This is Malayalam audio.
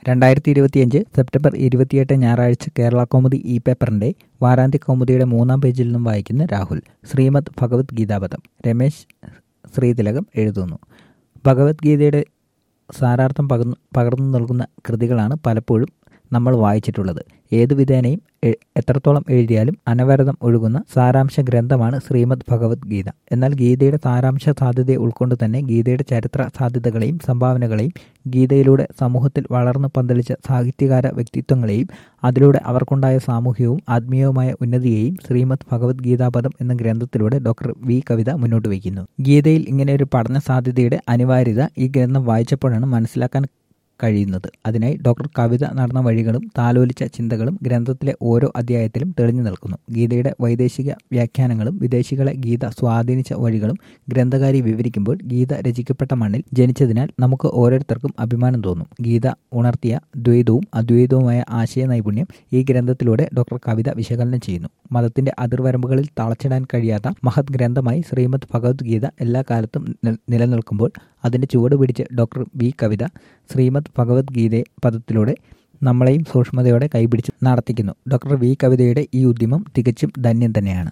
രണ്ടായിരത്തി ഇരുപത്തിയഞ്ച് സെപ്റ്റംബർ ഇരുപത്തിയെട്ട് ഞായറാഴ്ച കേരള കൗമുദി ഇ പേപ്പറിന്റെ വാരാന്ത്യ കൗമുദിയുടെ മൂന്നാം പേജിൽ നിന്നും വായിക്കുന്ന രാഹുൽ ശ്രീമദ് ഭഗവത് ഗീതാപദം രമേശ് ശ്രീതിലകം എഴുതുന്നു ഭഗവത്ഗീതയുടെ സാരാർത്ഥം പകർന്നു പകർന്നു നൽകുന്ന കൃതികളാണ് പലപ്പോഴും നമ്മൾ വായിച്ചിട്ടുള്ളത് ഏതു വിധേനയും എ- എത്രത്തോളം എഴുതിയാലും അനവരതം ഒഴുകുന്ന സാരാംശ ഗ്രന്ഥമാണ് ശ്രീമദ് ഭഗവത്ഗീത എന്നാൽ ഗീതയുടെ സാരാംശ സാധ്യതയെ ഉൾക്കൊണ്ട് തന്നെ ഗീതയുടെ ചരിത്ര സാധ്യതകളെയും സംഭാവനകളെയും ഗീതയിലൂടെ സമൂഹത്തിൽ വളർന്നു പന്തലിച്ച സാഹിത്യകാര വ്യക്തിത്വങ്ങളെയും അതിലൂടെ അവർക്കുണ്ടായ സാമൂഹികവും ആത്മീയവുമായ ഉന്നതിയെയും ശ്രീമദ് ഭഗവത്ഗീതാപദം എന്ന ഗ്രന്ഥത്തിലൂടെ ഡോക്ടർ വി കവിത മുന്നോട്ട് വയ്ക്കുന്നു ഗീതയിൽ ഇങ്ങനെ ഒരു പഠന സാധ്യതയുടെ അനിവാര്യത ഈ ഗ്രന്ഥം വായിച്ചപ്പോഴാണ് മനസ്സിലാക്കാൻ കഴിയുന്നത് അതിനായി ഡോക്ടർ കവിത നടന്ന വഴികളും താലോലിച്ച ചിന്തകളും ഗ്രന്ഥത്തിലെ ഓരോ അധ്യായത്തിലും തെളിഞ്ഞു നിൽക്കുന്നു ഗീതയുടെ വൈദേശിക വ്യാഖ്യാനങ്ങളും വിദേശികളെ ഗീത സ്വാധീനിച്ച വഴികളും ഗ്രന്ഥകാരി വിവരിക്കുമ്പോൾ ഗീത രചിക്കപ്പെട്ട മണ്ണിൽ ജനിച്ചതിനാൽ നമുക്ക് ഓരോരുത്തർക്കും അഭിമാനം തോന്നും ഗീത ഉണർത്തിയ ദ്വൈതവും അദ്വൈതവുമായ ആശയ നൈപുണ്യം ഈ ഗ്രന്ഥത്തിലൂടെ ഡോക്ടർ കവിത വിശകലനം ചെയ്യുന്നു മതത്തിന്റെ അതിർവരമ്പുകളിൽ തളച്ചിടാൻ കഴിയാത്ത മഹത് ഗ്രന്ഥമായി ശ്രീമദ് ഭഗവത്ഗീത എല്ലാ കാലത്തും നിൽ- നിലനിൽക്കുമ്പോൾ അതിന്റെ ചുവട് പിടിച്ച് ഡോക്ടർ വി കവിത ശ്രീമദ് ഭഗവത്ഗീതയെ പദത്തിലൂടെ നമ്മളെയും സൂക്ഷ്മതയോടെ കൈപിടിച്ച് നടത്തിക്കുന്നു ഡോക്ടർ വി കവിതയുടെ ഈ ഉദ്യമം തികച്ചും ധന്യം തന്നെയാണ്